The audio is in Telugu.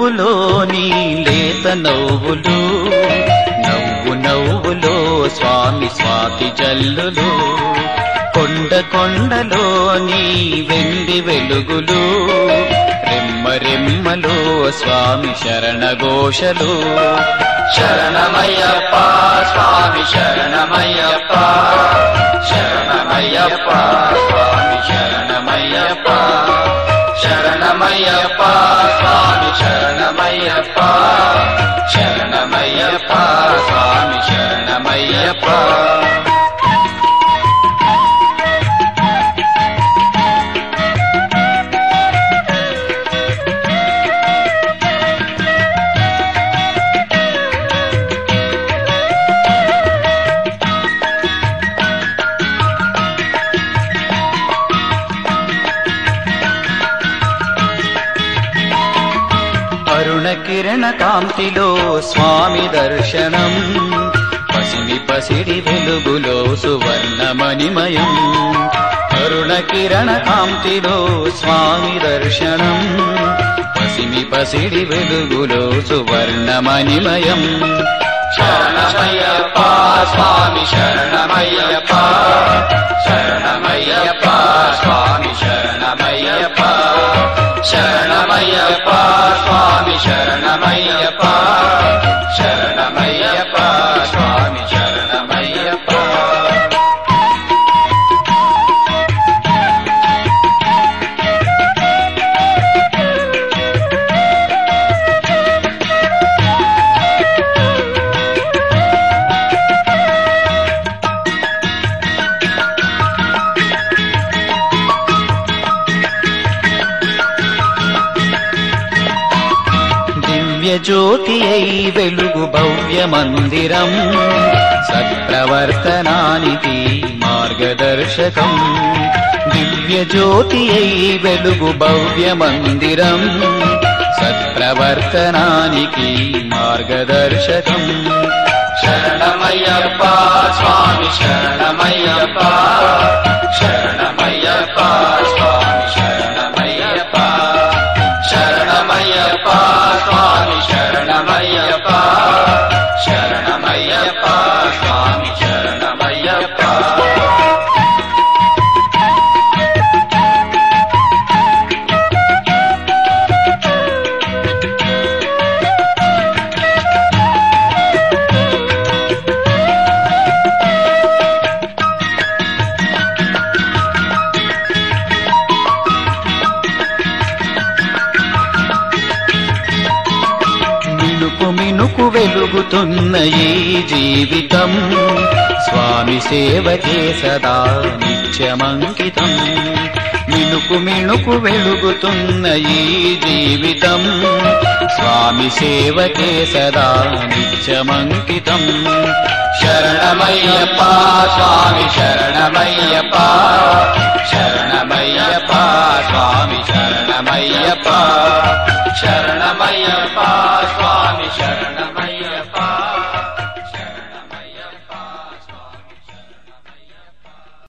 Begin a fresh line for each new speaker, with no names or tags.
పువ్వులోని లేత నవ్వులు నవ్వు నవ్వులో స్వామి స్వాతి జల్లులు కొండ కొండలోని వెండి వెలుగులు రెమ్మ రెమ్మలో స్వామి శరణ ఘోషలు శరణమయ్యప్ప స్వామి శరణమయ్యప్ప శరణమయ్యప్ప స్వామి శరణమయ్యప్ప శరణమయ్యప్ప స్వామి శరణమయ్యప్ప శరణమయ్యప్ప స్వామి శరణమయ్యప్ప అరుణ కిరణ కాంతిలో స్వామి దర్శనం పసిమి పసిడి వెలుగులో సువర్ణమణిమయం అరుణ కిరణ కాంతిలో స్వామి దర్శనం పసిమి పసిడి వెలుగులో సువర్ణమణిమయం శరణమయ్యప్ప స్వామి శరణమయ్యప్ప శరణమయ్యప్ప స్వామి శరణమయ్యప్ప శరణమయ్యప్ప స్వామి శరణమయ్యప్ప శరణమయ్యప్ప స్వామి శరణమయ్యప్ప దివ్య జ్యోతి అయి వెలుగు భవ్య మందిరం సత్ప్రవర్తనానికి మార్గదర్శకం దివ్య జ్యోతి అయి వెలుగు భవ్య మందిరం సత్ప్రవర్తనానికి మార్గదర్శకం శరణమయ్యప్ప స్వామి శరణమయ్యప్ప శరణమయ్యప్ప స్వామి శరణమయ్యప్ప శరణమయ్యప్ప స్వామి శరణమయ్యప్ప శరణమయ్యప్ప స్వామి శరణమయ్యప్ప మినుకు మినుకు వెలుగుతున్న ఈ జీవితం స్వామి సేవకే సదా నిత్యమంకితం మినుకు మినుకు వెలుగుతున్న ఈ జీవితం స్వామి సేవకే సదా నిత్యమంకితం శరణమయ్యప్ప స్వామి శరణమయ్యప్ప శరణమయ్యప్ప స్వామి శరణమయ్యప్ప శరణమయ్యప్ప